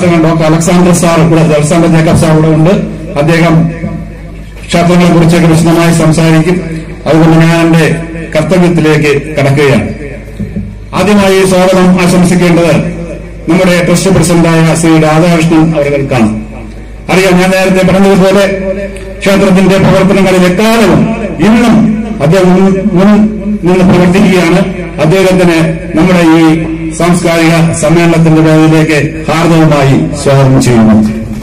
പ്രഭാഷകൻ doctor Alexander sir ഇവിടെ Alexander Jacob sir ഇവിടെ ഉണ്ട് അദ്ദേഹം ക്ഷേത്രങ്ങളെ കുറിച്ചൊക്കെ വിശദമായി സംസാരിക്കും അതുകൊണ്ട് ഞാൻ എന്റെ കർത്തവ്യത്തിലേക്ക് കടക്കുകയാണ് ആദ്യമായി സ്വാഗതം ആശംസിക്കേണ്ടത് നമ്മുടെ ട്രസ്റ്റ് പ്രസിഡന്റായ ശ്രീ രാധാകൃഷ്ണൻ അവർക്കാണ് അറിയാം ഞാൻ നേരത്തെ പറഞ്ഞതുപോലെ ക്ഷേത്രത്തിന്റെ പ്രവർത്തനങ്ങളിൽ എക്കാലവും ഇന്നും അദ്ദേഹം മുൻ- മുൻ നിന്ന് പ്രവർത്തിക്കുകയാണ് അദ്ദേഹത്തിന് നമ്മുടെ ഈ സാംസ്കാരിക സമ്മേളനത്തിന്റെ വേദിയിലേക്ക് ഹാർദവമായി സ്വാഗതം ചെയ്യുന്നു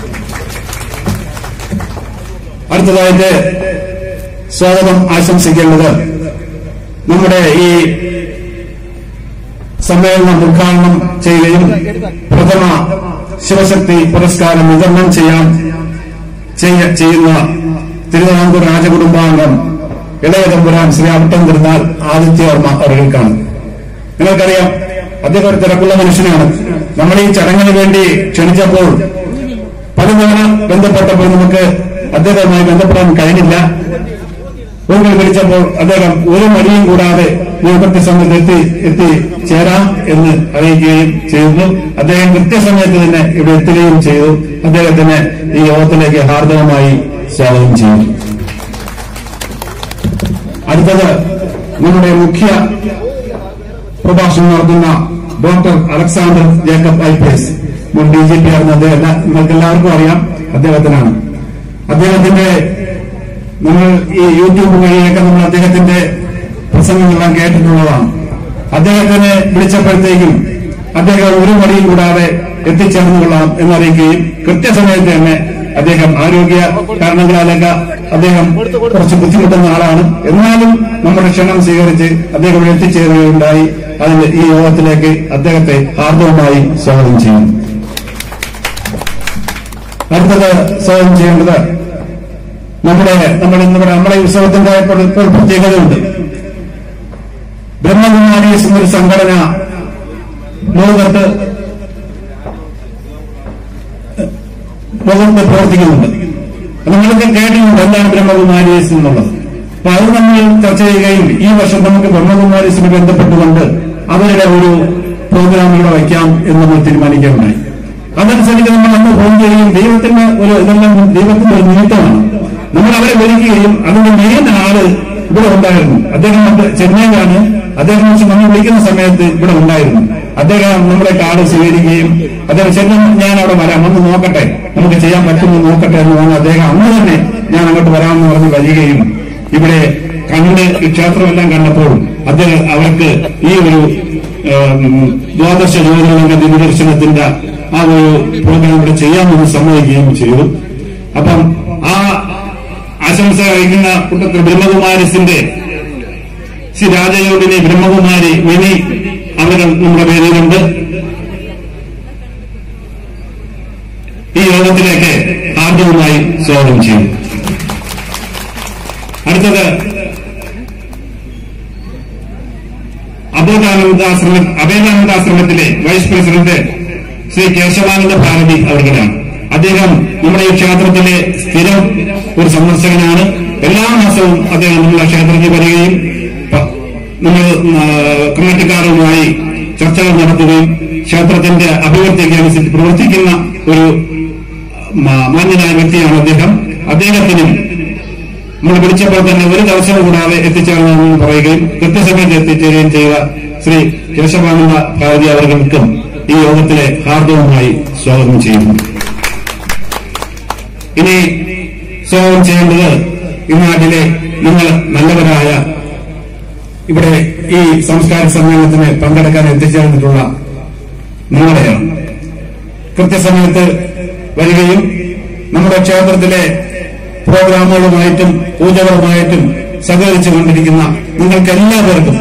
അടുത്തതായിട്ട് സ്വാഗതം ആശംസിക്കേണ്ടത് നമ്മുടെ ഈ സമ്മേളനം ഉദ്ഘാടനം ചെയ്യുകയും പ്രഥമ ശിവശക്തി പുരസ്കാരം വിതരണം ചെയ്യാൻ ചെയ്യ- ചെയ്യുന്ന തിരുവിതാംകൂർ രാജകുടുംബാംഗം ഇളയ തമ്പുരാൻ ശ്രീ അവിട്ടം തിരുനാൾ ആദിത്യവർമ്മ അവർക്കാണ് നിങ്ങൾക്കറിയാം അദ്ദേഹം ഒരു തിരക്കുള്ള മനുഷ്യനാണ് നമ്മൾ ഈ ചടങ്ങിന് വേണ്ടി ക്ഷണിച്ചപ്പോൾ പലതവണ ബന്ധപ്പെട്ടപ്പോൾ നമുക്ക് അദ്ദേഹവുമായി ബന്ധപ്പെടാൻ കഴിഞ്ഞില്ല ഒരിക്കൽ വിളിച്ചപ്പോൾ അദ്ദേഹം ഒരു മടിയും കൂടാതെ ഞാൻ കൃത്യസമയത്ത് എത്തി എത്തി ചേരാം എന്ന് അറിയിക്കുകയും ചെയ്തു അദ്ദേഹം കൃത്യസമയത്ത് തന്നെ ഇവിടെ എത്തുകയും ചെയ്തു അദ്ദേഹത്തിന് ഈ യോഗത്തിലേക്ക് ഹാർദവമായി സ്വാഗതം ചെയ്യുന്നു അടുത്തത് നമ്മുടെ മുഖ്യ പ്രഭാഷണം നടത്തുന്ന doctor Alexander Jacob I P S മുൻ ഡി ജി പി ആയിരുന്ന അദ്ദേഹം എല്ലാ- നിങ്ങൾക്ക് എല്ലാവർക്കും അറിയാം അദ്ദേഹത്തിനാണ് അദ്ദേഹത്തിന്റെ നമ്മൾ ഈ യൂട്യൂബ് വഴിയൊക്കെ നമ്മൾ അദ്ദേഹത്തിന്റെ പ്രസംഗങ്ങളെല്ലാം കേട്ടിട്ടുള്ളതാണ് അദ്ദേഹത്തിനെ വിളിച്ചപ്പോഴത്തേക്കും അദ്ദേഹം ഒരു മടിയും കൂടാതെ എത്തിച്ചേർന്നുകൊള്ളാം എന്നറിയിക്കുകയും കൃത്യസമയത്ത് തന്നെ അദ്ദേഹം ആരോഗ്യ കാരണങ്ങളാലൊക്കെ അദ്ദേഹം കുറച്ച് ബുദ്ധിമുട്ടുന്ന ആളാണ് എന്നാലും നമ്മുടെ ക്ഷണം സ്വീകരിച്ച് അദ്ദേഹം ഇവിടെ എത്തിച്ചേരുകയുണ്ടായി അതിന്റെ ഈ യോഗത്തിലേക്ക് അദ്ദേഹത്തെ ഹാർദവമായി സ്വാഗതം ചെയ്യുന്നു അടുത്തത് സ്വാഗതം ചെയ്യേണ്ടത് നമ്മുടെ നമ്മൾ ഇന്നിവിടെ നമ്മുടെ ഈ ഉത്സവത്തിന്റെ ഇപ്പോൾ ഇപ്പോൾ പ്രത്യേകതയുണ്ട് ബ്രഹ്മകുമാരീസ് എന്നൊരു സംഘടന ലോകത്ത് ലോകത്ത് പ്രവർത്തിക്കുന്നുണ്ട് അത് നിങ്ങൾക്ക് കേട്ടിട്ടുണ്ട് എന്താണ് ബ്രഹ്മകുമാരീസ് എന്നുള്ളത് അപ്പൊ അത് നമ്മൾ ചർച്ച ചെയ്യുകയും ഈ വർഷം നമുക്ക് ബ്രഹ്മകുമാരീസിന് ബന്ധപ്പെട്ടുകൊണ്ട് അവരുടെ ഒരു പ്രോഗ്രാം ഇവിടെ വയ്ക്കാം എന്ന് നമ്മൾ തീരുമാനിക്കുകയുണ്ടായി അതനുസരിച്ച് നമ്മൾ അന്ന് ഫോൺ ചെയ്യുകയും ദൈവത്തിന്റെ ഒരു ഇതെല്ലാം ദൈവത്തിന്റെ ഒരു നിമിത്തമാണ് നമ്മൾ അവരെ വിളിക്കുകയും അതിന്റെ മെയിൻ ആള് ഇവിടെ ഉണ്ടായിരുന്നു അദ്ദേഹം മറ്റ് ചെന്നൈയിലാണ് അദ്ദേഹം വെച്ച് നമ്മൾ വിളിക്കുന്ന സമയത്ത് ഇവിടെ ഉണ്ടായിരുന്നു അദ്ദേഹം നമ്മുടെ കാർഡ് സ്വീകരിക്കുകയും അദ്ദേഹം ചെല്ലും ഞാൻ അവിടെ വരാം ഒന്ന് നോക്കട്ടെ നമുക്ക് ചെയ്യാൻ പറ്റുമോ നോക്കട്ടെ എന്ന് പറഞ്ഞ് അദ്ദേഹം അന്ന് തന്നെ ഞാൻ അങ്ങോട്ട് വരാമെന്ന് പറഞ്ഞ് വരികയും ഇവിടെ കണ്ട് ഈ ക്ഷേത്രമെല്ലാം കണ്ടപ്പോൾ അദ്ദേഹം അവർക്ക് ഈ ഒരു ഏം, ദ്വാദശ ജ്യോതിർലിംഗ ദിനദർശനത്തിന്റെ ആ ഒരു പ്രോഗ്രാം ഇവിടെ ചെയ്യാമെന്ന് സമ്മതിക്കുകയും ചെയ്തു അപ്പം ആ ആശംസ കഴിക്കുന്ന കൂട്ടത്തിൽ ബ്രഹ്മകുമാരിസിന്റെ ശ്രീ രാജയോഗിനി ബ്രഹ്മകുമാരി മിനി അവർ നമ്മുടെ പേരിലുണ്ട് ഈ യോഗത്തിലേക്ക് ആദ്യവുമായി സ്വാഗതം ചെയ്യും അടുത്തത് അബോധാനന്ദാശ്രമ അഭേദാനന്ദാശ്രമത്തിലെ വൈസ് പ്രസിഡന്റ് ശ്രീ കേശവാനന്ദ ഭാരതി അവർക്കാണ് അദ്ദേഹം നമ്മുടെ ഈ ക്ഷേത്രത്തിലെ സ്ഥിരം ഒരു സന്ദർശകനാണ് എല്ലാ മാസവും അദ്ദേഹം നമ്മുടെ ക്ഷേത്രത്തിൽ വരികയും പ- നമ്മൾ ആ, കമ്മിറ്റിക്കാരുമായി ചർച്ചകൾ നടത്തുകയും ക്ഷേത്രത്തിന്റെ അഭിവൃദ്ധിക്ക് അനുസരിച്ച് പ്രവർത്തിക്കുന്ന ഒരു മാ- മാന്യനായ വ്യക്തിയാണ് അദ്ദേഹം അദ്ദേഹത്തിനും നമ്മൾ വിളിച്ചപ്പോൾ തന്നെ ഒരു തടസ്സവും കൂടാതെ എത്തിച്ചേർന്നതെന്ന് പറയുകയും കൃത്യസമയത്ത് എത്തിച്ചേരുകയും ചെയ്ത ശ്രീ കേശവാനന്ദ ഭാരതി അവർക്കും ഈ യോഗത്തിലെ ഹാർദവുമായി സ്വാഗതം ചെയ്യുന്നു ഇനി സ്വാഗതം ചെയ്യേണ്ടത് ഈ നാട്ടിലെ നിങ്ങൾ നല്ലവരായ ഇവിടെ ഈ സംസ്കാര സമ്മേളനത്തിന് പങ്കെടുക്കാൻ എത്തിച്ചേർന്നിട്ടുള്ള നിങ്ങളെയാണ് കൃത്യസമയത്ത് വരികയും നമ്മുടെ ക്ഷേത്രത്തിലെ പ്രോഗ്രാമുകളുമായിട്ടും പൂജകളുമായിട്ടും സഹകരിച്ചു കൊണ്ടിരിക്കുന്ന നിങ്ങൾക്ക് എല്ലാവർക്കും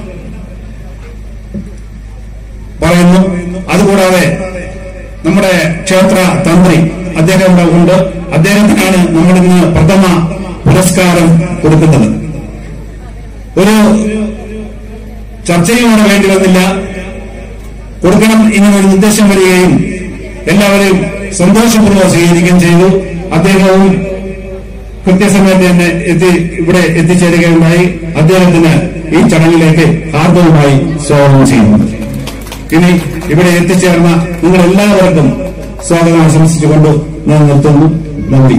പറയുന്നു അതുകൂടാതെ നമ്മുടെ ക്ഷേത്ര തന്ത്രി അദ്ദേഹം ഇവിടെ ഉണ്ട് അദ്ദേഹത്തിനാണ് നമ്മളിന്ന് പ്രഥമ പുരസ്കാരം കൊടുക്കുന്നത് ഒരു ചർച്ചയും അവിടെ വേണ്ടി വന്നില്ല കൊടുക്കണം ഇങ്ങനെ ഒരു നിർദ്ദേശം വരികയും എല്ലാവരെയും സന്തോഷപൂർവ്വം സ്വീകരിക്കുകയും ചെയ്തു അദ്ദേഹവും കൃത്യസമയത്ത് തന്നെ എത്തി ഇവിടെ എത്തിച്ചേരുകയുണ്ടായി അദ്ദേഹത്തിന് ഈ ചടങ്ങിലേക്ക് ഹാർദവുമായി സ്വാഗതം ചെയ്യുന്നു ഇനി ഇവിടെ എത്തിച്ചേർന്ന നിങ്ങൾ എല്ലാവർക്കും സ്വാഗതം ആശംസിച്ചുകൊണ്ട് ഞാൻ നിർത്തുന്നു നന്ദി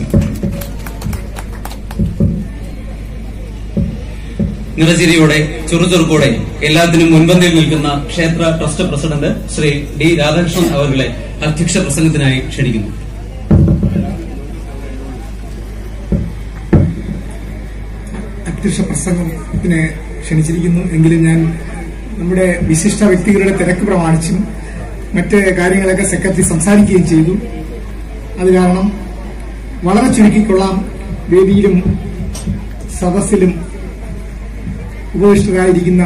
നിറചിരിയോടെ ചുറുചുറുക്കോടെ എല്ലാത്തിനും മുൻപന്തിയിൽ നിൽക്കുന്ന ക്ഷേത്ര trust president Shri D Radhakrishnan അവരുടെ അധ്യക്ഷ പ്രസംഗത്തിനായി ക്ഷണിക്കുന്നു അധ്യക്ഷ പ്രസംഗത്തിന് ക്ഷണിച്ചിരിക്കുന്നു എങ്കിലും ഞാൻ നമ്മുടെ വിശിഷ്ട വ്യക്തികളുടെ തിരക്ക് പ്രമാണിച്ചും മറ്റ് കാര്യങ്ങളൊക്കെ സെക്രട്ടറി സംസാരിക്കുകയും ചെയ്തു അത് കാരണം വളരെ ചുരുക്കിക്കൊള്ളാം വേദിയിലും സദസ്സിലും ഉപവിഷ്ടരായിരിക്കുന്ന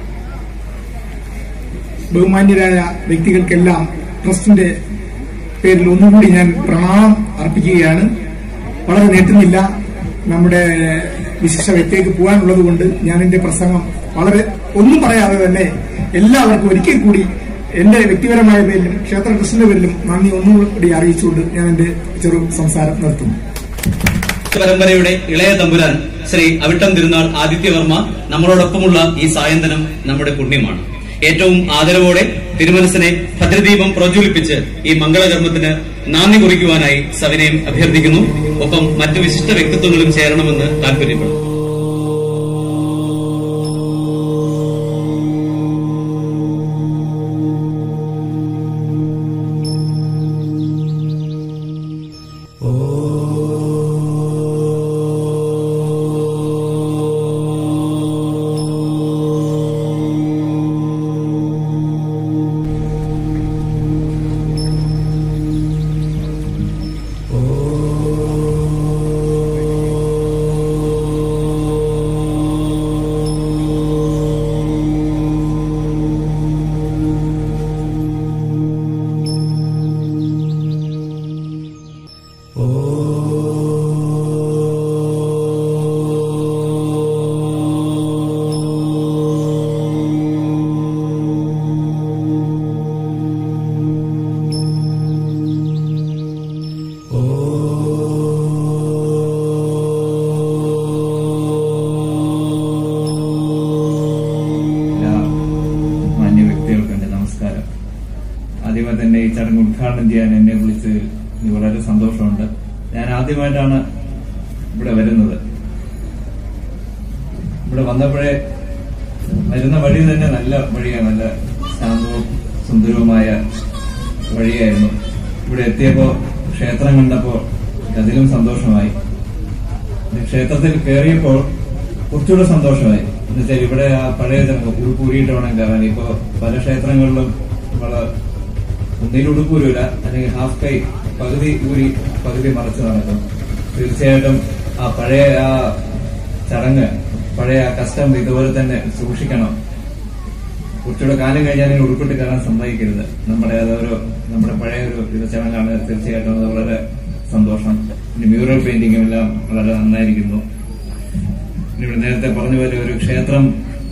ബഹുമാന്യരായ വ്യക്തികൾക്കെല്ലാം ട്രസ്റ്റിന്റെ പേരിൽ ഒന്നുകൂടി ഞാൻ പ്രണാമം അർപ്പിക്കുകയാണ് വളരെ നീട്ടുന്നില്ല നമ്മുടെ വിശിഷ്ട വ്യക്തിക്ക് പോകാനുള്ളത് കൊണ്ട് ഞാൻ എന്റെ പ്രസംഗം വളരെ ഒന്നും പറയാതെ തന്നെ എല്ലാവർക്കും ഒരിക്കൽ കൂടി എന്റെ വ്യക്തിപരമായ പേരിലും ക്ഷേത്ര ട്രസ്റ്റിന്റെ പേരിലും നന്ദി ഒന്നുകൂടി അറിയിച്ചുകൊണ്ട് ഞാൻ എന്റെ ചെറു സംസാരം നിർത്തുന്നു പരമ്പരയുടെ ഇളയ തമ്പുരാൻ ശ്രീ അവിട്ടം തിരുനാൾ ആദിത്യവർമ്മ നമ്മളോടൊപ്പമുള്ള ഈ സായന്തനം നമ്മുടെ പുണ്യമാണ് ഏറ്റവും ആദരവോടെ തിരുമനസിനെ ഭദ്രദീപം പ്രജ്വലിപ്പിച്ച് ഈ മംഗളകർമ്മത്തിന് നാന്ദി കുറിക്കുവാനായി സവിനയം അഭ്യർത്ഥിക്കുന്നു ഒപ്പം മറ്റു വിശിഷ്ട വ്യക്തിത്വങ്ങളും ചേരണമെന്ന് താൽപര്യപ്പെടുന്നു എല്ലാ മാന്യ വ്യക്തികൾക്കുണ്ട് നമസ്കാരം ആദ്യമേ തന്നെ ഈ ചടങ്ങ് ഉദ്ഘാടനം ചെയ്യാൻ എന്നെ വിളിച്ച് എനിക്ക് വളരെ സന്തോഷമുണ്ട് ഞാൻ ആദ്യമായിട്ടാണ് ഇവിടെ വരുന്നത് ഇവിടെ വന്നപ്പോഴേ വരുന്ന വഴി തന്നെ നല്ല വഴിയാണ് നല്ല ശാന്തവും സുന്ദരവുമായ വഴിയായിരുന്നു ഇവിടെ എത്തിയപ്പോ ക്ഷേത്രം കണ്ടപ്പോ അതിലും സന്തോഷമായി പിന്നെ ക്ഷേത്രത്തിൽ കയറിയപ്പോൾ കുറച്ചുകൂടെ സന്തോഷമായി എന്നുവെച്ചാൽ ഇവിടെ ആ പഴയ ജനം ഉടുപ്പൂരിയിട്ട് വേണം കയറാൻ ഇപ്പൊ പല ക്ഷേത്രങ്ങളിലും നമ്മള് ഒന്നിൽ ഉടുപ്പൂരില്ല അല്ലെങ്കിൽ ഹാഫ് കൈ പകുതി ഊരി പകുതി മറച്ച് നടക്കും തീർച്ചയായിട്ടും ആ പഴയ ആ ചടങ്ങ് പഴയ ആ കസ്റ്റം ഇതുപോലെ തന്നെ സൂക്ഷിക്കണം കുറച്ചുകൂടെ കാലം കഴിഞ്ഞാൽ ഉടുപ്പിട്ട് കയറാൻ സമ്മതിക്കരുത് നമ്മുടെ അതൊരു നമ്മുടെ പഴയ ഒരു ഇത് ചടങ്ങാണ് തീർച്ചയായിട്ടും അത് വളരെ സന്തോഷം പിന്നെ മ്യൂറൽ പെയിന്റിങ്ങും എല്ലാം വളരെ നന്നായിരിക്കുന്നു പിന്നെ ഇവിടെ നേരത്തെ പറഞ്ഞ പോലെ ഒരു ക്ഷേത്രം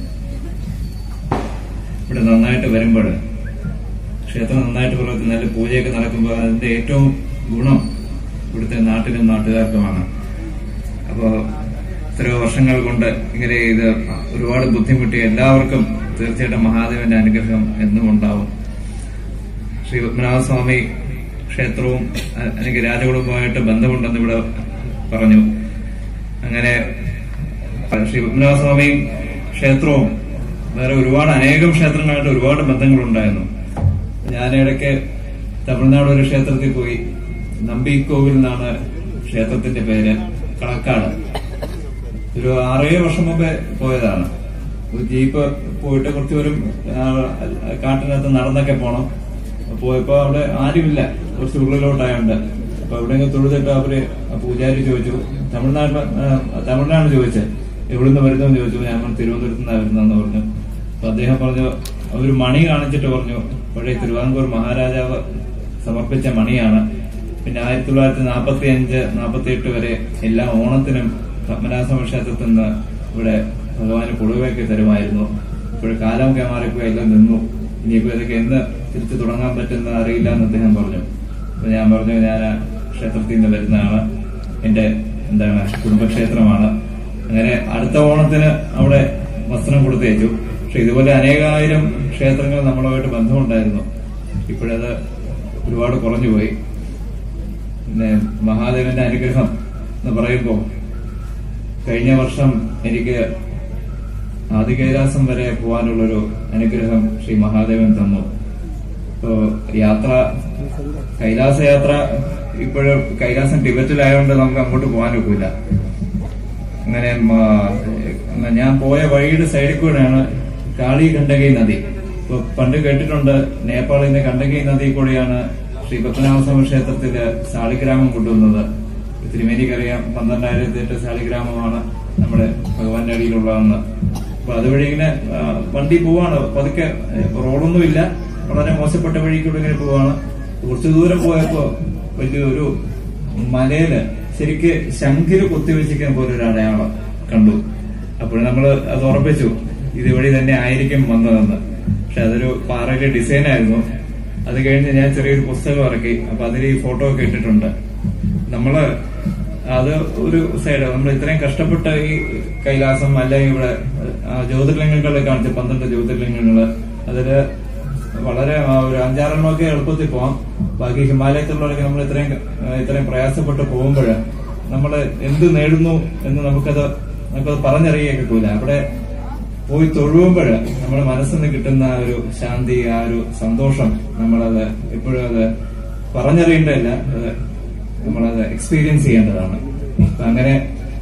ഇവിടെ നന്നായിട്ട് വരുമ്പോൾ ക്ഷേത്രം നന്നായിട്ട് പ്രവർത്തി നല്ല പൂജയൊക്കെ നടക്കുമ്പോൾ അതിന്റെ ഏറ്റവും ഗുണം ഇവിടുത്തെ നാട്ടിലും നാട്ടുകാർക്കുമാണ് അപ്പോ എത്രയോ വർഷങ്ങൾ കൊണ്ട് ഇങ്ങനെ ഇത് ഒരുപാട് ബുദ്ധിമുട്ടി എല്ലാവർക്കും തീർച്ചയായിട്ടും മഹാദേവന്റെ അനുഗ്രഹം എന്നും ഉണ്ടാവും ശ്രീ പത്മനാഭസ്വാമി ക്ഷേത്രവും അ- എനിക്ക് രാജകുടുംബമായിട്ട് ബന്ധമുണ്ടെന്ന് ഇവിടെ പറഞ്ഞു അങ്ങനെ ശ്രീ പത്മനാഭസ്വാമിയും ക്ഷേത്രവും വേറെ ഒരുപാട് അനേകം ക്ഷേത്രങ്ങളായിട്ട് ഒരുപാട് ബന്ധങ്ങളുണ്ടായിരുന്നു ഞാൻ ഇടയ്ക്ക് തമിഴ്നാട് ഒരു ക്ഷേത്രത്തിൽ പോയി നമ്പിക്കോവിൽ എന്നാണ് ക്ഷേത്രത്തിന്റെ പേര് കളക്കാട് ഒരു ആറേഴ് വർഷം മുമ്പേ പോയതാണ് ഒരു ജീപ്പ് പോയിട്ട് കുറച്ച് പേരും ആ, കാട്ടിനകത്ത് നടന്നൊക്കെ പോണം പോയപ്പോ അവിടെ ആരുമില്ല കുറച്ച് ഉള്ളിലോട്ടായോണ്ട് അപ്പൊ എവിടെയെങ്കിലും തൊഴുതിട്ട് അവര് ആ പൂജാരി ചോദിച്ചു തമിഴ്നാട്ടിൽ തമിഴ്നാട് ചോദിച്ചത് എവിടുന്ന് വരുന്നെന്ന് ചോദിച്ചു ഞാൻ തിരുവനന്തപുരത്ത് നിന്നാണ് വരുന്നതെന്ന് പറഞ്ഞു അപ്പൊ അദ്ദേഹം പറഞ്ഞു ഒരു മണി കാണിച്ചിട്ട് പറഞ്ഞു പഴയ തിരുവിതാംകൂർ മഹാരാജാവ് സമർപ്പിച്ച മണിയാണ് പിന്നെ ആയിരത്തി തൊള്ളായിരത്തി നാൽപ്പത്തി അഞ്ച് നാൽപ്പത്തി എട്ട് വരെ എല്ലാ ഓണത്തിനും പത്മനാഭസ്വാമി ക്ഷേത്രത്തിൽ നിന്ന് ഇവിടെ ഭഗവാന് കൊടുവയൊക്കെ തരുമായിരുന്നു ഇപ്പോൾ കാലമൊക്കെ മാറിപ്പോയി എല്ലാം നിന്നു ഇനിയിപ്പോ ഇതൊക്കെ എന്ന് തിരിച്ചു തുടങ്ങാൻ പറ്റുന്ന അറിയില്ല എന്ന് അദ്ദേഹം പറഞ്ഞു അപ്പൊ ഞാൻ പറഞ്ഞു ഞാൻ ആ ക്ഷേത്രത്തിൽ നിന്ന് വരുന്നതാണ് എന്റെ എന്താണ് കുടുംബക്ഷേത്രമാണ് അങ്ങനെ അടുത്ത ഓണത്തിന് അവിടെ വസ്ത്രം കൊടുത്തേച്ചു പക്ഷെ ഇതുപോലെ അനേകായിരം ക്ഷേത്രങ്ങൾ നമ്മളുമായിട്ട് ബന്ധമുണ്ടായിരുന്നു ഇപ്പോഴത് ഒരുപാട് കുറഞ്ഞുപോയി പിന്നെ മഹാദേവന്റെ അനുഗ്രഹം എന്ന് പറയുമ്പോൾ കഴിഞ്ഞ വർഷം എനിക്ക് ആദികൈലാസം വരെ പോകാനുള്ളൊരു അനുഗ്രഹം ശ്രീ മഹാദേവൻ തന്നു ഇപ്പോ യാത്ര കൈലാസ യാത്ര ഇപ്പോഴും കൈലാസം ടിബറ്റിലായതുകൊണ്ട് നമുക്ക് അങ്ങോട്ട് പോകാൻ ഒക്കില്ല അങ്ങനെ മ- ഞാൻ പോയ വഴിയുടെ സൈഡിൽ കൂടെയാണ് കാളി കണ്ടകി നദി ഇപ്പൊ പണ്ട് കേട്ടിട്ടുണ്ട് നേപ്പാളിന്റെ കണ്ടകി നദി കൂടെയാണ് ശ്രീ പത്മനാഭസ്വാമി ക്ഷേത്രത്തില് സാളിഗ്രാമം കൊണ്ടുവന്നത് തിരുമേനിക്കറിയാം പന്ത്രണ്ടായിരത്തി എട്ട് സാളിഗ്രാമമാണ് നമ്മുടെ ഭഗവാന്റെ അടിയിലുള്ളതെന്ന് അപ്പൊ അതുവഴി ഇങ്ങനെ ആ, വണ്ടി പോവാണ് പതുക്കെ ഏ, റോഡൊന്നുമില്ല വളരെ മോശപ്പെട്ട വഴി കൂടെ ഇങ്ങനെ പോവാണ് കുറച്ചു ദൂരം പോയപ്പോ വലിയൊരു മലയില് ശരിക്ക് ശംഖില് കുത്തിവെച്ചിരിക്കുന്ന പോലെ ഒരു അടയാളം കണ്ടു അപ്പോൾ നമ്മൾ അത് ഉറപ്പിച്ചു ഇതുവഴി തന്നെ ആയിരിക്കും വന്നതെന്ന് പക്ഷെ അതൊരു പാറയുടെ ഡിസൈൻ ആയിരുന്നു അത് കഴിഞ്ഞ് ഞാൻ ചെറിയൊരു പുസ്തകം ഇറക്കി അപ്പൊ അതിൽ ഈ ഫോട്ടോ ഒക്കെ ഇട്ടിട്ടുണ്ട് നമ്മള് അത് ഒരു സൈഡ് നമ്മൾ ഇത്രയും കഷ്ടപ്പെട്ട ഈ കൈലാസം അല്ലെങ്കിൽ ഇവിടെ ആ, ജ്യോതിർലിംഗങ്ങളെ കാണിച്ച പന്ത്രണ്ട് ജ്യോതിർലിംഗങ്ങള് അതില് വളരെ ആ, ഒരു അഞ്ചാറെണ്ണമൊക്കെ എളുപ്പത്തിൽ പോവാം ബാക്കി ഹിമാലയത്തിലുള്ളവരൊക്കെ നമ്മൾ ഇത്രയും ആ, ഇത്രയും പ്രയാസപ്പെട്ട് പോകുമ്പോൾ നമ്മൾ എന്ത് നേടുന്നു എന്ന് നമുക്കത് നമുക്കത് പറഞ്ഞറിയാൻ കിട്ടൂല അവിടെ പോയി തൊഴുകുമ്പോൾ നമ്മുടെ മനസ്സിൽ നിന്ന് കിട്ടുന്ന ആ ഒരു ശാന്തി ആ ഒരു സന്തോഷം നമ്മളത് എപ്പോഴും അത് പറഞ്ഞറിയേണ്ടതല്ല അത് നമ്മളത് എക്സ്പീരിയൻസ് ചെയ്യേണ്ടതാണ് അപ്പൊ അങ്ങനെ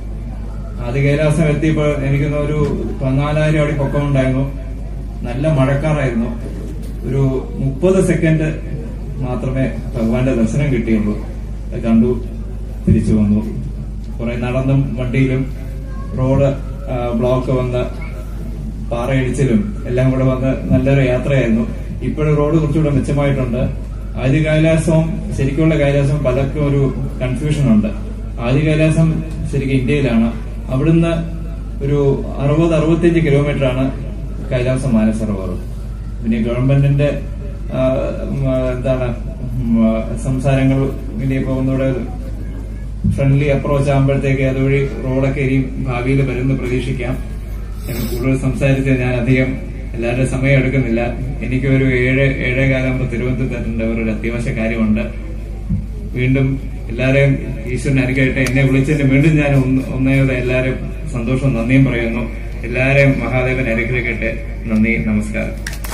ആദ്യ കൈലാസം എത്തിയപ്പോൾ എനിക്കൊന്ന് ഒരു പതിനാലായിരം അടി പൊക്കം ഉണ്ടായിരുന്നു നല്ല മഴക്കാറായിരുന്നു ഒരു മുപ്പത് സെക്കൻഡ് മാത്രമേ ഭഗവാന്റെ ദർശനം കിട്ടിയുള്ളൂ അത് കണ്ടു തിരിച്ചു വന്നു കുറെ നടന്നും വണ്ടിയിലും റോഡ് ആ, ബ്ലോക്ക് വന്ന് പാറയിടിച്ചിലും എല്ലാം കൂടെ വന്ന് നല്ലൊരു യാത്രയായിരുന്നു ഇപ്പോഴും റോഡ് കുറച്ചുകൂടെ മെച്ചമായിട്ടുണ്ട് ആദ്യ കൈലാസവും ശരിക്കുള്ള കൈലാസവും പലർക്കും ഒരു കൺഫ്യൂഷൻ ഉണ്ട് ആദ്യ കൈലാസം ശരിക്കും ഇന്ത്യയിലാണ് അവിടുന്ന് ഒരു അറുപത് അറുപത്തിയഞ്ച് കിലോമീറ്റർ ആണ് കൈലാസം മാനസരോവർ പിന്നെ ഗവൺമെന്റിന്റെ ആ, ഉം, ആ, എന്താണ് ഉം, ആ, സംസാരങ്ങൾ ഇനിയിപ്പോ ഒന്നുകൂടെ ഫ്രണ്ട്ലി അപ്രോച്ച് ആകുമ്പോഴത്തേക്ക് അതുവഴി റോഡൊക്കെ ഇനിയും ഭാവിയിൽ വരുമെന്ന് പ്രതീക്ഷിക്കാം ഞാൻ കൂടുതൽ സംസാരിച്ച് ഞാൻ അധികം എല്ലാവരുടെയും സമയം എടുക്കുന്നില്ല എനിക്ക് ഒരു ഏഴ് ഏഴേ കാലാകുമ്പോൾ തിരുവനന്തപുരത്തിന്റെ ഒരു അത്യാവശ്യ കാര്യമുണ്ട് വീണ്ടും എല്ലാരെയും ഈശ്വരൻ അനുഗ്രഹിക്കട്ടെ എന്നെ വിളിച്ചതിന് വീണ്ടും ഞാൻ ഒന്ന് ഒന്നേത് എല്ലാവരും സന്തോഷവും നന്ദിയും പറയുന്നു എല്ലാരെയും മഹാദേവൻ അനുഗ്രഹിക്കട്ടെ നന്ദി നമസ്കാരം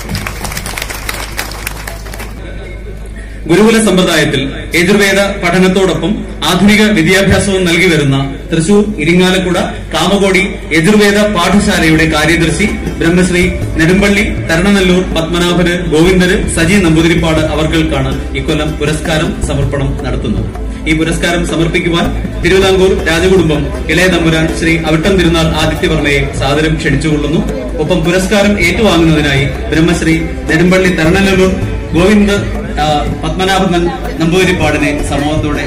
ഗുരുകുല സമ്പ്രദായത്തിൽ യജുർവേദ പഠനത്തോടൊപ്പം ആധുനിക വിദ്യാഭ്യാസവും നൽകി വരുന്ന തൃശൂർ ഇരിങ്ങാലക്കുട കാമകോടി യജുർവേദ പാഠശാലയുടെ കാര്യദർശി ബ്രഹ്മശ്രീ നെടുമ്പള്ളി തരണനല്ലൂർ പത്മനാഭന് ഗോവിന്ദന് സജി നമ്പൂതിരിപ്പാട് അവർക്കൾക്കാണ് ഇക്കൊല്ലം പുരസ്കാരം സമർപ്പണം നടത്തുന്നത് ഈ പുരസ്കാരം സമർപ്പിക്കുവാൻ തിരുവിതാംകൂർ രാജകുടുംബം ഇളയ തമ്പുരാൻ ശ്രീ അവിട്ടം തിരുനാൾ ആദിത്യവർമ്മയെ സാദരം ക്ഷണിച്ചുകൊള്ളുന്നു ഒപ്പം പുരസ്കാരം ഏറ്റുവാങ്ങുന്നതിനായി ബ്രഹ്മശ്രീ നെടുമ്പള്ളി തരണനല്ലൂർ ഗോവിന്ദ് ആ, പത്മനാഭൻ നമ്പൂതിരിപ്പാടിനെ സമൂഹത്തോടെ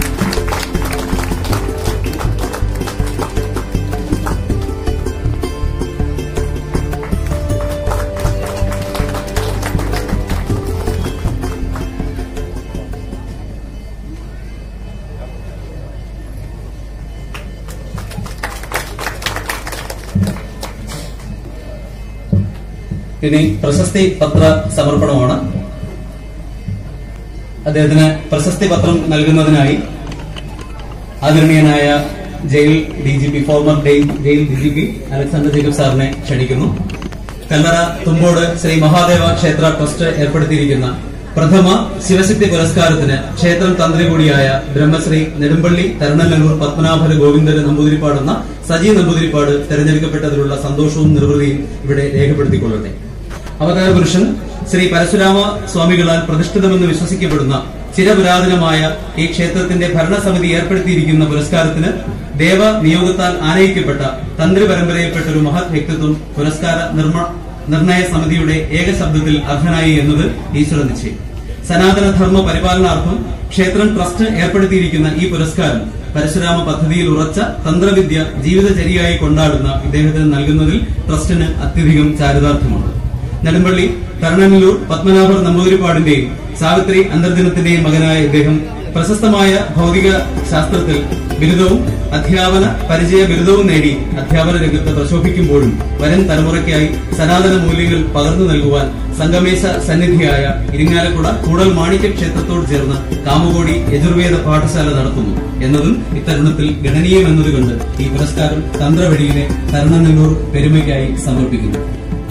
ഇനി പ്രശസ്തി പത്ര സമർപ്പണമാണ് അദ്ദേഹത്തിന് പ്രശസ്തി പത്രം നൽകുന്നതിനായി ആദരണീയനായ jail D G P former jail D G P Alexander Jacob സാറിനെ ക്ഷണിക്കുന്നു കല്ലറ തുമ്പോട് ശ്രീ മഹാദേവ ക്ഷേത്ര ട്രസ്റ്റ് ഏർപ്പെടുത്തിയിരിക്കുന്ന പ്രഥമ ശിവശക്തി പുരസ്കാരത്തിന് ക്ഷേത്രം തന്ത്രി കൂടിയായ ബ്രഹ്മശ്രീ നെടുമ്പള്ളി തരണല്ലൂർ പത്മനാഭന് ഗോവിന്ദന് നമ്പൂതിരിപ്പാട് എന്ന സജി നമ്പൂതിരിപ്പാട് തെരഞ്ഞെടുക്കപ്പെട്ടതിലുള്ള സന്തോഷവും നിർവൃതിയും ഇവിടെ രേഖപ്പെടുത്തിക്കൊള്ളട്ടെ അവതാര പുരുഷൻ ശ്രീ പരശുരാമ സ്വാമികളാൽ പ്രതിഷ്ഠിതമെന്ന് വിശ്വസിക്കപ്പെടുന്ന ചിരപുരാതനമായ ഈ ക്ഷേത്രത്തിന്റെ ഭരണസമിതി ഏർപ്പെടുത്തിയിരിക്കുന്ന പുരസ്കാരത്തിന് ദേവ നിയോഗത്താൽ ആനയിക്കപ്പെട്ട തന്ത്രി പരമ്പരയിൽപ്പെട്ട ഒരു മഹത് വ്യക്തിത്വം പുരസ്കാര നിർമ്മ നിർണയ സമിതിയുടെ ഏക ശബ്ദത്തിൽ അർഹനായി എന്നത് ഈശ്വര നിശ്ചയം സനാതന ധർമ്മ പരിപാലനാർത്ഥം ക്ഷേത്രം ട്രസ്റ്റ് ഏർപ്പെടുത്തിയിരിക്കുന്ന ഈ പുരസ്കാരം പരശുരാമ പദ്ധതിയിൽ ഉറച്ച തന്ത്രവിദ്യ ജീവിതചര്യയായി കൊണ്ടാടുന്ന ഇദ്ദേഹത്തിന് നൽകുന്നതിൽ ട്രസ്റ്റിന് അത്യധികം ചാരിതാർത്ഥ്യമുണ്ട് നെടുമ്പള്ളി കരുണനല്ലൂർ പത്മനാഭർ നമ്പൂതിരിപ്പാടിന്റെയും സാവിത്രി അന്തർദിനത്തിന്റെയും മകനായ ഇദ്ദേഹം പ്രശസ്തമായ ഭൗതിക ശാസ്ത്രത്തിൽ ബിരുദവും അധ്യാപന പരിചയ ബിരുദവും നേടി അധ്യാപന രംഗത്ത് പ്രശോഭിക്കുമ്പോഴും വരും തലമുറയ്ക്കായി സനാതന മൂല്യങ്ങൾ പകർന്നു നൽകുവാൻ സംഗമേശ സന്നിധിയായ ഇരിങ്ങാലക്കുട കൂടൽ മാണിക്യ ക്ഷേത്രത്തോട് ചേർന്ന് കാമകോടി യജുർവേദ പാഠശാല നടത്തുന്നു എന്നതും ഇത്തരുണത്തിൽ ഗണനീയമെന്നതുകൊണ്ട് ഈ പുരസ്കാരം തന്ത്രവഴിയിലെ തരുണനെല്ലൂർ പെരുമയ്ക്കായി സമർപ്പിക്കുന്നു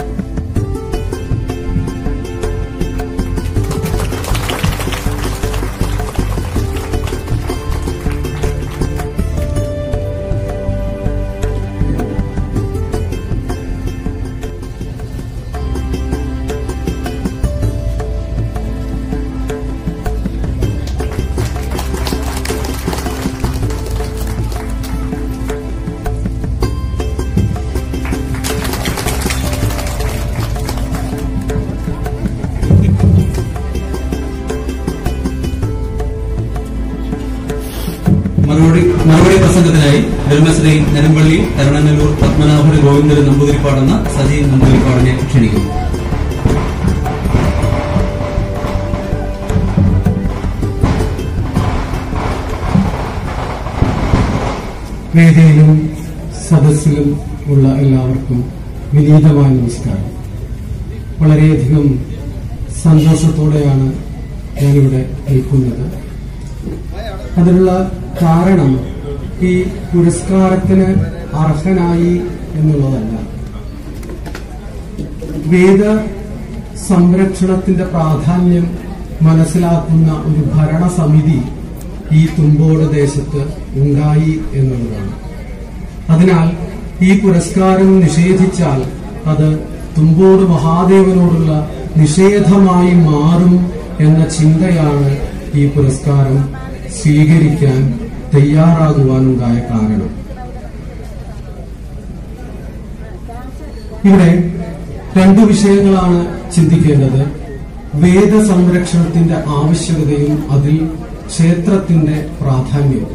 മറുപടി മറുപടി പ്രസംഗത്തിനായി ധർമ്മശ്രീ നെടുമ്പള്ളി കരുണനല്ലൂർ പത്മനാഭന് ഗോവിന്ദന് നമ്പൂതിരിപ്പാടെന്ന സജീവ് നമ്പൂതിരിപ്പാടിനെ ക്ഷണിക്കുന്നു വേദിയിലും സദസ്സിലും ഉള്ള എല്ലാവർക്കും വിനീതമായ നമസ്കാരം വളരെയധികം സന്തോഷത്തോടെയാണ് ഞാനിവിടെ നിൽക്കുന്നത് അതിനുള്ള കാരണം ഈ പുരസ്കാരത്തിന് അർഹനായി എന്നുള്ളതല്ല വേദ സംരക്ഷണത്തിന്റെ പ്രാധാന്യം മനസ്സിലാക്കുന്ന ഒരു ഭരണസമിതി ഈ തുമ്പോട് ദേശത്ത് ഉണ്ടായി എന്നുള്ളതാണ് അതിനാൽ ഈ പുരസ്കാരം നിഷേധിച്ചാൽ അത് തുമ്പോട് മഹാദേവനോടുള്ള നിഷേധമായി മാറും എന്ന ചിന്തയാണ് ഈ പുരസ്കാരം സ്വീകരിക്കാൻ തയ്യാറാകുവാനുണ്ടായ കാരണം ഇവിടെ രണ്ടു വിഷയങ്ങളാണ് ചിന്തിക്കേണ്ടത് വേദ സംരക്ഷണത്തിന്റെ ആവശ്യകതയും അതിൽ ക്ഷേത്രത്തിന്റെ പ്രാധാന്യവും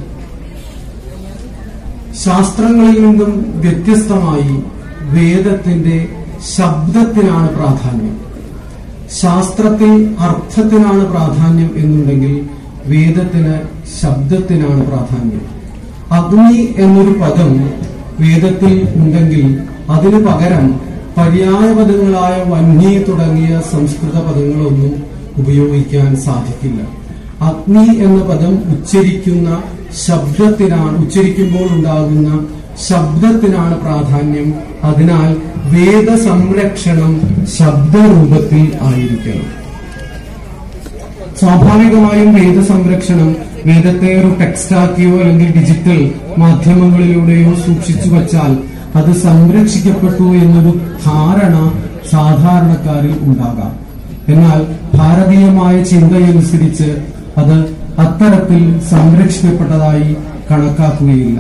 ശാസ്ത്രങ്ങളിൽ നിന്നും വ്യത്യസ്തമായി വേദത്തിന്റെ ശബ്ദത്തിനാണ് പ്രാധാന്യം ശാസ്ത്രത്തിൽ അർത്ഥത്തിനാണ് പ്രാധാന്യം എന്നുണ്ടെങ്കിൽ വേദത്തിന് ശബ്ദത്തിനാണ് പ്രാധാന്യം അഗ്നി എന്നൊരു പദം വേദത്തിൽ ഉണ്ടെങ്കിൽ അതിനു പകരം പര്യായപദങ്ങളായ വന്നി തുടങ്ങിയ സംസ്കൃത പദങ്ങളൊന്നും ഉപയോഗിക്കാൻ സാധിക്കില്ല അഗ്നി എന്ന പദം ഉച്ചരിക്കുന്ന ശബ്ദത്തിനാണ് ഉച്ചരിക്കുമ്പോൾ ഉണ്ടാകുന്ന ശബ്ദത്തിനാണ് പ്രാധാന്യം അതിനാൽ വേദ സംരക്ഷണം ശബ്ദരൂപത്തിൽ ആയിരിക്കണം സ്വാഭാവികമായും വേദ സംരക്ഷണം വേദത്തെ ഒരു ടെക്സ്റ്റാക്കിയോ അല്ലെങ്കിൽ ഡിജിറ്റൽ മാധ്യമങ്ങളിലൂടെയോ സൂക്ഷിച്ചു വച്ചാൽ അത് സംരക്ഷിക്കപ്പെട്ടു എന്നൊരു ധാരണ സാധാരണക്കാരിൽ ഉണ്ടാകാം എന്നാൽ ഭാരതീയമായ ചിന്തയനുസരിച്ച് അത് അത്തരത്തിൽ സംരക്ഷിക്കപ്പെട്ടതായി കണക്കാക്കുകയില്ല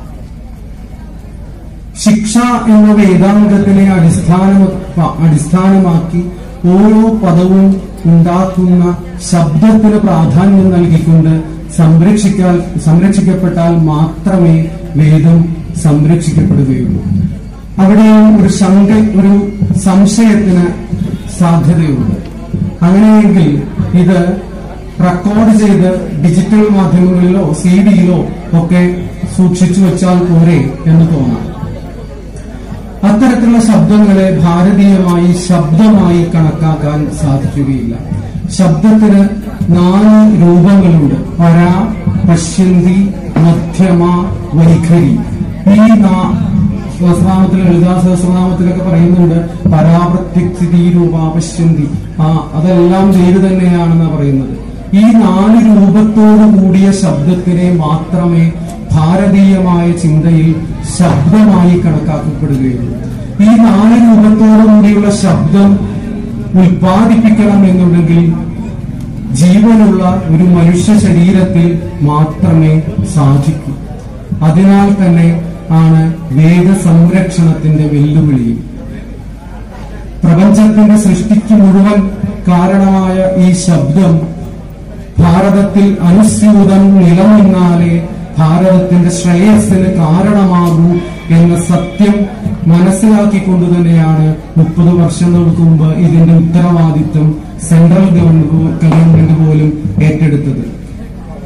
ശിക്ഷ എന്ന വേദാന്തത്തിനെ അടിസ്ഥാന അടിസ്ഥാനമാക്കി ഓരോ പദവും ഉണ്ടാക്കുന്ന ശബ്ദത്തിന് പ്രാധാന്യം നൽകിക്കൊണ്ട് സംരക്ഷിക്കാൻ സംരക്ഷിക്കപ്പെട്ടാൽ മാത്രമേ വേദം സംരക്ഷിക്കപ്പെടുകയുള്ളൂ അവിടെ ഒരു ശങ്ക ഒരു സംശയത്തിന് സാധ്യതയുണ്ട് അങ്ങനെയെങ്കിൽ ഇത് റെക്കോർഡ് ചെയ്ത് ഡിജിറ്റൽ മാധ്യമങ്ങളിലോ സി ഡിയിലോ ഒക്കെ സൂക്ഷിച്ചു വെച്ചാൽ പോരെ എന്ന് തോന്നാം അത്തരത്തിലുള്ള ശബ്ദങ്ങളെ ഭാരതീയമായി ശബ്ദമായി കണക്കാക്കാൻ സാധിക്കുകയില്ല ശബ്ദത്തിന് നാല് രൂപങ്ങളുണ്ട് പര പശ്യന്തി മധ്യമ വൈഖരി ഈ നാ- സഹസ്രനാമത്തിൽ ലളിതാ സഹസ്രനാമത്തിലൊക്കെ പറയുന്നുണ്ട് പരാപ്രത്യക്തി രൂപ പശ്യന്തി ആ അതെല്ലാം പേര് തന്നെയാണെന്ന് പറയുന്നത് ഈ നാല് രൂപത്തോടു കൂടിയ ശബ്ദത്തിനെ മാത്രമേ ഭാരതീയമായ ചിന്തയിൽ ശബ്ദമായി കണക്കാക്കപ്പെടുകയുള്ളൂ ഈ നാല് രൂപത്തോടു കൂടിയുള്ള ശബ്ദം ഉൽപ്പാദിപ്പിക്കണം എന്നുണ്ടെങ്കിൽ ജീവനുള്ള ഒരു മനുഷ്യ ശരീരത്തിൽ മാത്രമേ സാധിക്കൂ അതിനാൽ തന്നെ ആണ് വേദ സംരക്ഷണത്തിന്റെ വെല്ലുവിളിയും പ്രപഞ്ചത്തിന്റെ സൃഷ്ടിക്ക് മുഴുവൻ കാരണമായ ഈ ശബ്ദം ഭാരതത്തിൽ അനുസ്യൂതം നിലനിന്നാലേ ഭാരതത്തിന്റെ ശ്രേയസ്സിന് കാരണമാകൂ എന്ന സത്യം മനസ്സിലാക്കിക്കൊണ്ട് തന്നെയാണ് മുപ്പത് വർഷങ്ങൾക്ക് മുമ്പ് ഇതിന്റെ ഉത്തരവാദിത്വം സെൻട്രൽ ഗവൺമെന്റ് ഗവൺമെന്റ് പോലും ഏറ്റെടുത്തത്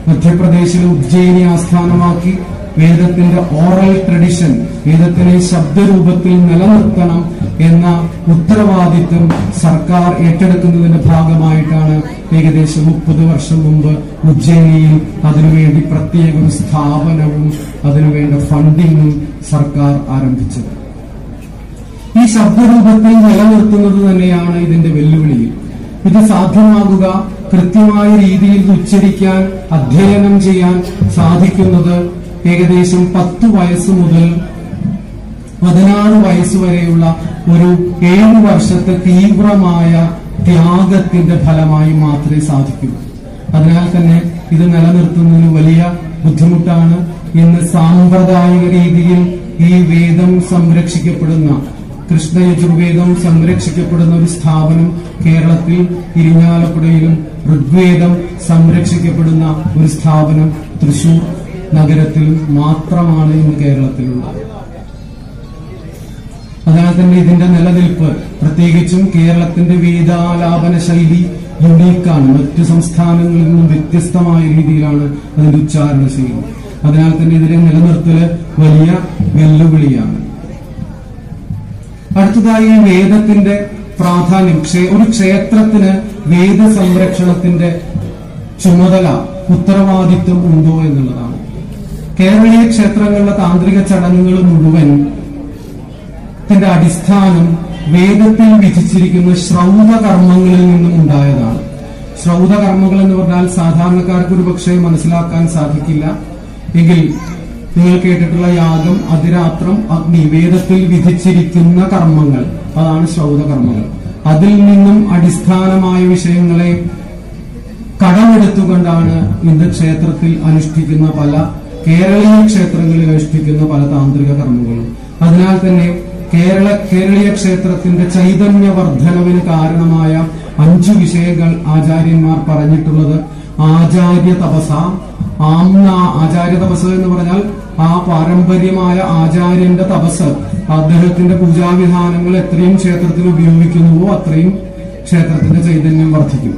മധ്യപ്രദേശിലെ ഉജ്ജയിനി ആസ്ഥാനമാക്കി വേദത്തിന്റെ ഓറൽ ട്രഡിഷൻ വേദത്തിനെ ശബ്ദരൂപത്തിൽ നിലനിർത്തണം എന്ന ഉത്തരവാദിത്വം സർക്കാർ ഏറ്റെടുക്കുന്നതിന്റെ ഭാഗമായിട്ടാണ് ഏകദേശം മുപ്പത് വർഷം മുമ്പ് ഉജ്ജയിനിയിൽ അതിനുവേണ്ടി പ്രത്യേക ഒരു സ്ഥാപനവും അതിനുവേണ്ട ഫണ്ടിങ്ങും സർക്കാർ ആരംഭിച്ചത് ഈ ശബ്ദരൂപത്തിൽ നിലനിർത്തുന്നത് തന്നെയാണ് ഇതിന്റെ വെല്ലുവിളി ഇത് സാധ്യമാകുക കൃത്യമായ രീതിയിൽ ഇത് ഉച്ചരിക്കാൻ അധ്യയനം ചെയ്യാൻ സാധിക്കുന്നത് ഏകദേശം പത്ത് വയസ്സ് മുതൽ പതിനാറ് വയസ്സ് വരെയുള്ള ഒരു ഏഴു വർഷത്തെ തീവ്രമായ ത്യാഗത്തിന്റെ ഫലമായി മാത്രമേ സാധിക്കൂ അതിനാൽ തന്നെ ഇത് നിലനിർത്തുന്നതിന് വലിയ ബുദ്ധിമുട്ടാണ് ഇന്ന് സാമ്പ്രദായിക രീതിയിൽ ഈ വേദം സംരക്ഷിക്കപ്പെടുന്ന കൃഷ്ണ യജുർവേദം സംരക്ഷിക്കപ്പെടുന്ന ഒരു സ്ഥാപനം കേരളത്തിൽ ഇരിഞ്ഞാലക്കുടയിലും ഋഗ്വേദം സംരക്ഷിക്കപ്പെടുന്ന ഒരു സ്ഥാപനം തൃശൂർ നഗരത്തിലും മാത്രമാണ് ഇന്ന് കേരളത്തിലുള്ളത് അതിനാൽ തന്നെ ഇതിന്റെ നിലനിൽപ്പ് പ്രത്യേകിച്ചും കേരളത്തിന്റെ വേദാലാപന ശൈലി യുണീക്കാണ് മറ്റു സംസ്ഥാനങ്ങളിൽ നിന്നും വ്യത്യസ്തമായ രീതിയിലാണ് അതിന്റെ ഉച്ചാരണ ശൈലി അതിനാൽ തന്നെ ഇതിനെ നിലനിർത്തല് വലിയ വെല്ലുവിളിയാണ് അടുത്തതായി ഈ വേദത്തിന്റെ പ്രാധാന്യം ക്ഷേ- ഒരു ക്ഷേത്രത്തിന് വേദ സംരക്ഷണത്തിന്റെ ചുമതല ഉത്തരവാദിത്വം ഉണ്ടോ എന്നുള്ളതാണ് കേരളീയ ക്ഷേത്രങ്ങളിലെ താന്ത്രിക ചടങ്ങുകൾ മുഴുവൻ ത്തിന്റെ അടിസ്ഥാനം വേദത്തിൽ വിധിച്ചിരിക്കുന്ന ശ്രൗത കർമ്മങ്ങളിൽ നിന്നും ഉണ്ടായതാണ് ശ്രൗത കർമ്മങ്ങൾ എന്ന് പറഞ്ഞാൽ സാധാരണക്കാർക്ക് ഒരു പക്ഷേ മനസ്സിലാക്കാൻ സാധിക്കില്ല എങ്കിൽ നിങ്ങൾ കേട്ടിട്ടുള്ള യാഗം അതിരാത്രം അഗ്നി വേദത്തിൽ വിധിച്ചിരിക്കുന്ന കർമ്മങ്ങൾ അതാണ് ശ്രൗത കർമ്മങ്ങൾ അതിൽ നിന്നും അടിസ്ഥാനമായ വിഷയങ്ങളെ കടമെടുത്തുകൊണ്ടാണ് ഇന്ന് ക്ഷേത്രത്തിൽ അനുഷ്ഠിക്കുന്ന പല കേരളീയ ക്ഷേത്രങ്ങളിൽ അനുഷ്ഠിക്കുന്ന പല താന്ത്രിക കർമ്മങ്ങളും അതിനാൽ തന്നെ കേരള കേരളീയ ക്ഷേത്രത്തിന്റെ ചൈതന്യ വർധനവിന് കാരണമായ അഞ്ചു വിഷയങ്ങൾ ആചാര്യന്മാർ പറഞ്ഞിട്ടുള്ളത് ആചാര്യ തപസ ആംന ആചാര്യ തപസ് എന്ന് പറഞ്ഞാൽ ആ പാരമ്പര്യമായ ആചാര്യന്റെ തപസ് അദ്ദേഹത്തിന്റെ പൂജാവിധാനങ്ങൾ എത്രയും ക്ഷേത്രത്തിൽ ഉപയോഗിക്കുന്നുവോ അത്രയും ക്ഷേത്രത്തിന്റെ ചൈതന്യം വർദ്ധിക്കും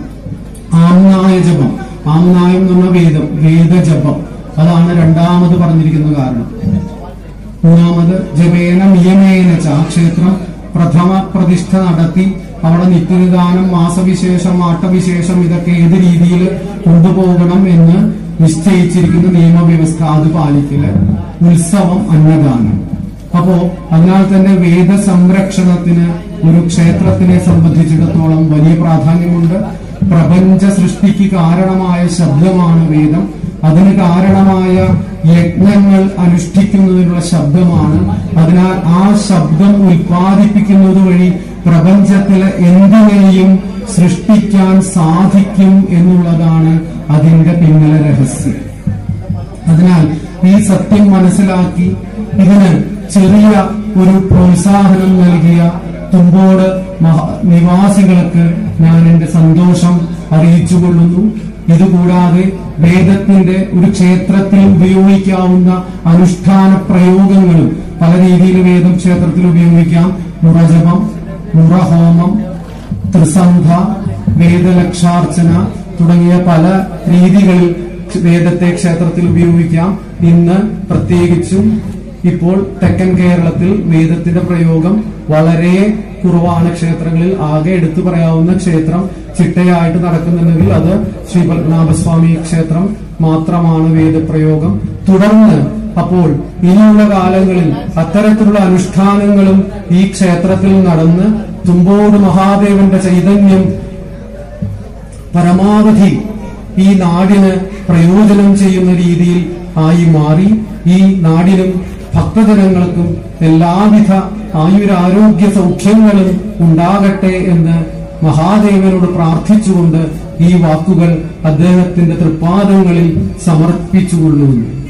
ആംനായ ജപം ആംനായം എന്ന് പറഞ്ഞ വേദം വേദജപം അതാണ് രണ്ടാമത് പറഞ്ഞിരിക്കുന്ന കാരണം മൂന്നാമത് ജപേന നിയമേന ച ആ ക്ഷേത്രം പ്രഥമ പ്രതിഷ്ഠ നടത്തി അവിടെ നിത്യനിദാനം മാസവിശേഷം ആട്ടവിശേഷം ഇതൊക്കെ ഏത് രീതിയിൽ കൊണ്ടുപോകണം എന്ന് നിശ്ചയിച്ചിരിക്കുന്ന നിയമവ്യവസ്ഥ അത് പാലിക്കല് ഉത്സവം അന്നദാനം അപ്പോ അതിനാൽ തന്നെ വേദ സംരക്ഷണത്തിന് ഒരു ക്ഷേത്രത്തിനെ സംബന്ധിച്ചിടത്തോളം വലിയ പ്രാധാന്യമുണ്ട് പ്രപഞ്ച സൃഷ്ടിക്ക് കാരണമായ ശബ്ദമാണ് വേദം അതിന് കാരണമായ യജ്ഞങ്ങൾ അനുഷ്ഠിക്കുന്നതിനുള്ള ശബ്ദമാണ് അതിനാൽ ആ ശബ്ദം ഉൽപ്പാദിപ്പിക്കുന്നത് വഴി പ്രപഞ്ചത്തിലെ എന്തിനേയും സൃഷ്ടിക്കാൻ സാധിക്കും എന്നുള്ളതാണ് അതിന്റെ പിന്നിലെ രഹസ്യം അതിനാൽ ഈ സത്യം മനസ്സിലാക്കി ഇതിന് ചെറിയ ഒരു പ്രോത്സാഹനം നൽകിയ തുമ്പോട് മഹ- നിവാസികൾക്ക് ഞാൻ എന്റെ സന്തോഷം അറിയിച്ചുകൊള്ളുന്നു ഇതുകൂടാതെ വേദത്തിന്റെ ഒരു ക്ഷേത്രത്തിൽ ഉപയോഗിക്കാവുന്ന അനുഷ്ഠാന പ്രയോഗങ്ങളും പല രീതിയിൽ വേദം ക്ഷേത്രത്തിൽ ഉപയോഗിക്കാം മുറജപം മുറഹോമം ത്രിസന്ധ വേദലക്ഷാർച്ചന തുടങ്ങിയ പല രീതികളിൽ വേദത്തെ ക്ഷേത്രത്തിൽ ഉപയോഗിക്കാം ഇന്ന് പ്രത്യേകിച്ചും ഇപ്പോൾ തെക്കൻ കേരളത്തിൽ വേദത്തിന്റെ പ്രയോഗം വളരെ കുറവാണ് ക്ഷേത്രങ്ങളിൽ ആകെ എടുത്തു പറയാവുന്ന ക്ഷേത്രം ചിട്ടയായിട്ട് നടക്കുന്നുണ്ടെങ്കിൽ അത് ശ്രീ പത്മനാഭസ്വാമി ക്ഷേത്രം മാത്രമാണ് വേദപ്രയോഗം തുടർന്ന് അപ്പോൾ ഇനിയുള്ള കാലങ്ങളിൽ അത്തരത്തിലുള്ള അനുഷ്ഠാനങ്ങളും ഈ ക്ഷേത്രത്തിൽ നടന്ന് തുമ്പോട് മഹാദേവന്റെ ചൈതന്യം പരമാവധി ഈ നാടിന് പ്രയോജനം ചെയ്യുന്ന രീതിയിൽ ആയി മാറി ഈ നാടിനും ഭക്തജനങ്ങൾക്കും എല്ലാവിധ ആയുരാരോഗ്യ സൗഖ്യങ്ങളും ഉണ്ടാകട്ടെ എന്ന് മഹാദേവനോട് പ്രാർത്ഥിച്ചുകൊണ്ട് ഈ വാക്കുകൾ അദ്ദേഹത്തിന്റെ തൃപ്പാദങ്ങളിൽ സമർപ്പിച്ചുകൊള്ളുന്നു